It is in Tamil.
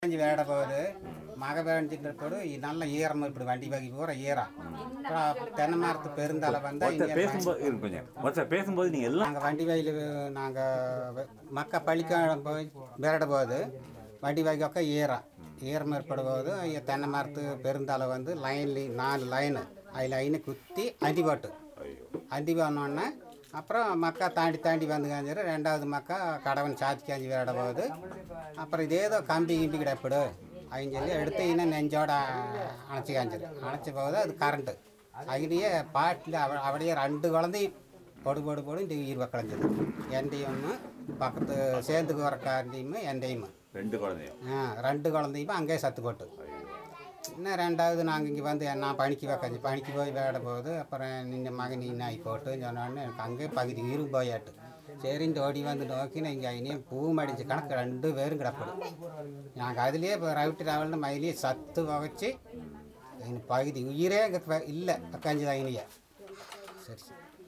அஞ்சு வேட போகுது மழை பெஞ்சிட்டு ಈ நல்ல ஈரம் இப்படி வண்டி வகி பூரா ஈரம் அப்புறம் தென்னை மரத்து பெருந்தால வந்தா ஒருத்தர் இங்க பேசும்போது இருங்க கொஞ்சம் ஒருத்தர் பேசும்போது நீங்கள் எல்லாம் நாங்கள் வண்டி வகையில் நாங்கள் மக்க பழிக்க போய் விரட போகுது வண்டி வகை பக்கம் ஈரம் ஈரம் ஏற்பட போகுது ஐயா தென்னை மரத்து பெருந்தால வந்து லைன்லி நாலு லைனு அதில் லைனு குத்தி அடி போட்டு ஐயோ அடி பண்ணோடனே அப்புறம் மக்கா தாண்டி தாண்டி வந்து காஞ்சிரு ரெண்டாவது மக்கா கடவன் சாத்தி காஞ்சி விரட போகுது அப்புறம் இது ஏதோ கம்பி கிம்பி கிடப்பிடு அப்படின்னு சொல்லி எடுத்து இன்னும் நெஞ்சோட அணைச்சி காஞ்சிரு அணைச்சி போகுது அது கரண்ட்டு அதுலேயே பாட்டில் அவ அப்படியே ரெண்டு குழந்தையும் பொடு பொடு பொடு இந்த உயிர் கலைஞ்சது எந்தையும் ஒன்று பக்கத்து சேர்ந்துக்கு வரக்காண்டியும் எந்தையும் ரெண்டு குழந்தையும் ஆ ரெண்டு குழந்தையும் அங்கேயே சத்து போட்டு இன்னும் ரெண்டாவது நாங்கள் இங்கே வந்து நான் பணிக்கு வைக்கஞ்சி பணிக்கு போய் வேட போகுது அப்புறம் நின்ன மகன் நீ நாய் போட்டு சொன்னோடனே எனக்கு அங்கேயே பகுதி உயிரும் போயாட்டு சரின்ட்டு ஓடி வந்து நோக்கி இங்கே இனியும் பூ மடிஞ்ச கணக்கு ரெண்டு பேரும் கிடப்படும் நாங்கள் அதுலேயே இப்போ ரவுட்டி ராவல்னு மயிலையே சத்து வகைச்சு எங்கள் பகுதி உயிரே இங்கே இல்லை கஞ்சி தான் இனிய சரி சரி